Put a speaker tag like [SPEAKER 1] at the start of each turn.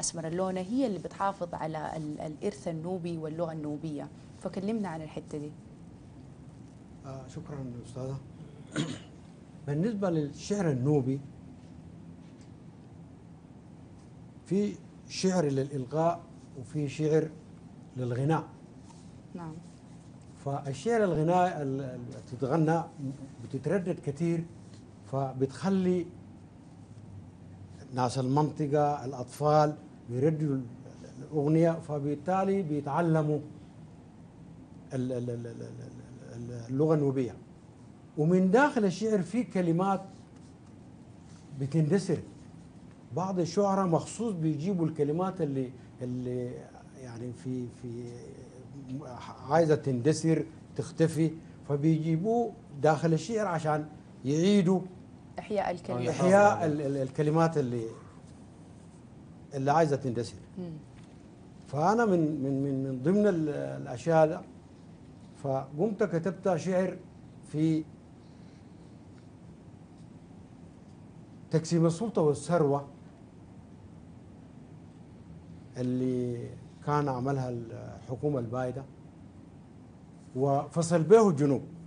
[SPEAKER 1] أسمر اللونة هي اللي بتحافظ على ال- الإرث النوبي واللغة النوبية فكلمنا عن الحتة دي
[SPEAKER 2] آه شكرا استاذه بالنسبه للشعر النوبي في شعر للالغاء وفي شعر للغناء
[SPEAKER 1] نعم
[SPEAKER 2] فالشعر الغناء ال- ال- تتغنى بتتردد كثير فبتخلي ناس المنطقة الأطفال بيرددوا ال- الأغنية فبالتالي بيتعلموا ال- ال- ال- ال- ال- اللغة النوبية ومن داخل الشعر في كلمات بتندثر بعض الشعراء مخصوص بيجيبوا الكلمات اللي اللي يعني في في عايزه تندثر تختفي فبيجيبوه داخل الشعر عشان يعيدوا
[SPEAKER 1] إحياء الكلمة
[SPEAKER 2] احياء ال- ال- الكلمات اللي اللي عايزه تندثر
[SPEAKER 1] مم.
[SPEAKER 2] فانا من من من من ضمن ال- الاشياء ده فقمت كتبت شعر في تقسيم السلطه والثروه اللي كان عملها الحكومه البايده وفصل به الجنوب